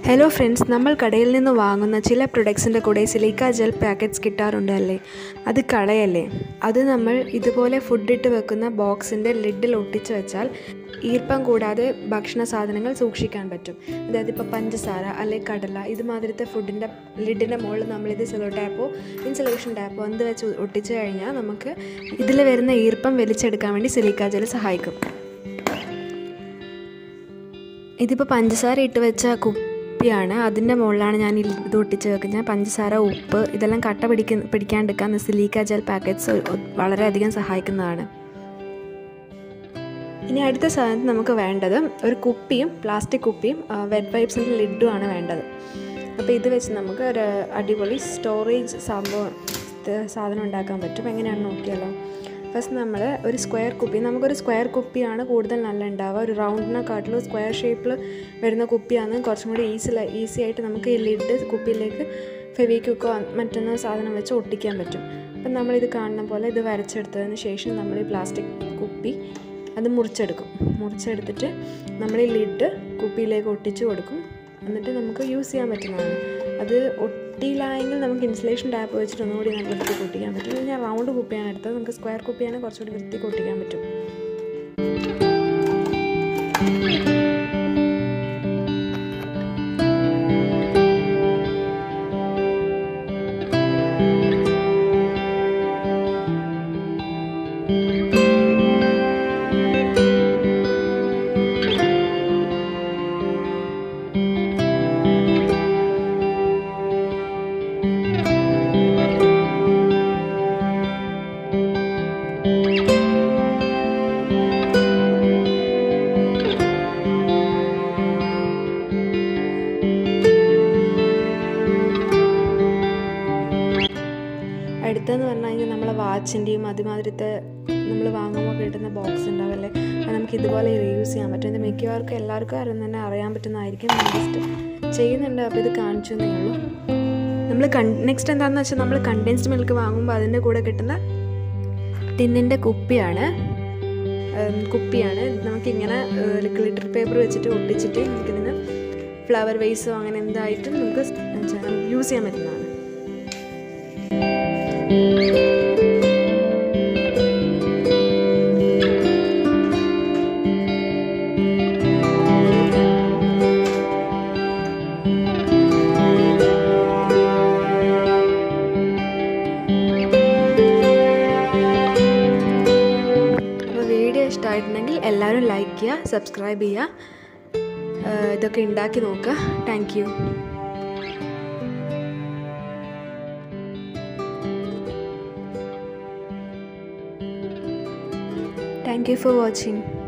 hello friends നമ്മൾ കടയിൽ നിന്ന് വാങ്ങുന്ന ചില പ്രൊഡക്ട്സിൻ്റെ കൂടെ സിലിക്ക ജെൽ പാക്കറ്റ്സ് കിട്ടാറുണ്ട് അല്ലേ അത് കളയല്ലേ അത് നമ്മൾ ഇതുപോലെ ഫുഡ് ഇട്ട് വെക്കുന്ന ബോക്സിൻ്റെ ലിഡിൽ ഒട്ടിച്ച് വെച്ചാൽ ഈർപ്പം കൂടാതെ ഭക്ഷണ സാധനങ്ങൾ സൂക്ഷിക്കാൻ പറ്റും അതായത് ഇപ്പോൾ പഞ്ചസാര അല്ലെങ്കിൽ കടല ഇതുമാതിരത്തെ ഫുഡിൻ്റെ ലിഡിൻ്റെ മുകളിൽ നമ്മളിത് സെലോ ടാപ്പോ ഇൻസുലേഷൻ ടാപ്പോ എന്ത് വെച്ച് ഒട്ടിച്ച് കഴിഞ്ഞാൽ നമുക്ക് ഇതിൽ വരുന്ന ഈർപ്പം വലിച്ചെടുക്കാൻ വേണ്ടി സിലിക്ക ജെൽ സഹായിക്കും ഇതിപ്പോൾ പഞ്ചസാര ഇട്ട് വെച്ച കുപ്പിയാണ് അതിൻ്റെ മുകളിലാണ് ഞാൻ ഈ ഇത് ഒട്ടിച്ച് വെക്കുന്നത് പഞ്ചസാര ഉപ്പ് ഇതെല്ലാം കട്ട പിടിക്ക പിടിക്കാണ്ടിരിക്കാൻ സിലിക്ക ജെൽ പാക്കറ്റ്സ് വളരെയധികം സഹായിക്കുന്നതാണ് ഇനി അടുത്ത സാധനത്തിൽ നമുക്ക് വേണ്ടത് ഒരു കുപ്പിയും പ്ലാസ്റ്റിക് കുപ്പിയും വെറ്റ് പൈപ്സിൻ്റെ ലിഡുമാണ് വേണ്ടത് അപ്പോൾ ഇത് വെച്ച് നമുക്ക് ഒരു അടിപൊളി സ്റ്റോറേജ് സംഭവം സാധനം ഉണ്ടാക്കാൻ പറ്റും എങ്ങനെയാണെന്ന് നോക്കിയാലോ ഫസ്റ്റ് നമ്മൾ ഒരു സ്ക്വയർ കുപ്പി നമുക്കൊരു സ്ക്വയർ കുപ്പിയാണ് കൂടുതൽ നല്ല ഉണ്ടാവുക ഒരു റൗണ്ടിനെക്കാട്ടിലും സ്ക്വയർ ഷേപ്പിൽ വരുന്ന കുപ്പിയാണ് കുറച്ചും കൂടി ഈസി ഈസി ആയിട്ട് നമുക്ക് ഈ ലിഡ് കുപ്പിയിലേക്ക് ഫെവിക്വിക്കോ മറ്റൊന്ന സാധനം വെച്ച് ഒട്ടിക്കാൻ പറ്റും അപ്പം നമ്മളിത് കാണുന്ന പോലെ ഇത് വരച്ചെടുത്തതിന് ശേഷം നമ്മൾ ഈ പ്ലാസ്റ്റിക് കുപ്പി അത് മുറിച്ചെടുക്കും മുറിച്ചെടുത്തിട്ട് നമ്മൾ ഈ ലിഡ് കുപ്പിയിലേക്ക് ഒട്ടിച്ച് കൊടുക്കും എന്നിട്ട് നമുക്ക് യൂസ് ചെയ്യാൻ പറ്റുന്നതാണ് അത് ഒട്ടിയില്ലായെങ്കിൽ നമുക്ക് ഇൻസുലേഷൻ ടാപ്പ് വെച്ചിട്ട് ഒന്നുകൂടി നമുക്ക് വൃത്തി കൊട്ടിക്കാൻ പറ്റും ഞാൻ റൗണ്ട് കുപ്പിയാണ് എടുത്തത് നമുക്ക് സ്ക്വയർ കുപ്പിയാണ് കുറച്ചുകൂടി വൃത്തി കൊട്ടിക്കാൻ പറ്റും അടുത്തെന്ന് പറഞ്ഞു കഴിഞ്ഞാൽ നമ്മളെ വാച്ചിൻ്റെയും അതുമാതിരത്തെ നമ്മൾ വാങ്ങുമ്പോൾ കിട്ടുന്ന ബോക്സ് ഉണ്ടാവല്ലേ അത് നമുക്ക് ഇതുപോലെ റീയൂസ് ചെയ്യാൻ പറ്റും ഇത് മിക്കവാർക്കും എല്ലാവർക്കും അറിയാൻ തന്നെ അറിയാൻ പറ്റുന്നതായിരിക്കും ജസ്റ്റ് ചെയ്യുന്നുണ്ട് അപ്പോൾ ഇത് കാണിച്ചു എന്നേ ഉള്ളൂ നമ്മൾ കൺ നെക്സ്റ്റ് എന്താണെന്ന് വെച്ചാൽ നമ്മൾ കണ്ടൻസ്ഡ് മിൽക്ക് വാങ്ങുമ്പോൾ അതിൻ്റെ കൂടെ കിട്ടുന്ന ടിന്നിൻ്റെ കുപ്പിയാണ് കുപ്പിയാണ് നമുക്കിങ്ങനെ ഗ്ലിറ്റർ പേപ്പർ വെച്ചിട്ട് ഒട്ടിച്ചിട്ട് നമുക്കിതിന് ഫ്ലവർ വേസോ അങ്ങനെ എന്തായിട്ടും നമുക്ക് യൂസ് ചെയ്യാൻ പറ്റുന്നതാണ് അപ്പോൾ വീഡിയോ ഇഷ്ടമായിട്ടുണ്ടെങ്കിൽ എല്ലാവരും ലൈക്ക് ചെയ്യുക സബ്സ്ക്രൈബ് ചെയ്യുക ഇതൊക്കെ ഉണ്ടാക്കി നോക്കുക thank you thank you for watching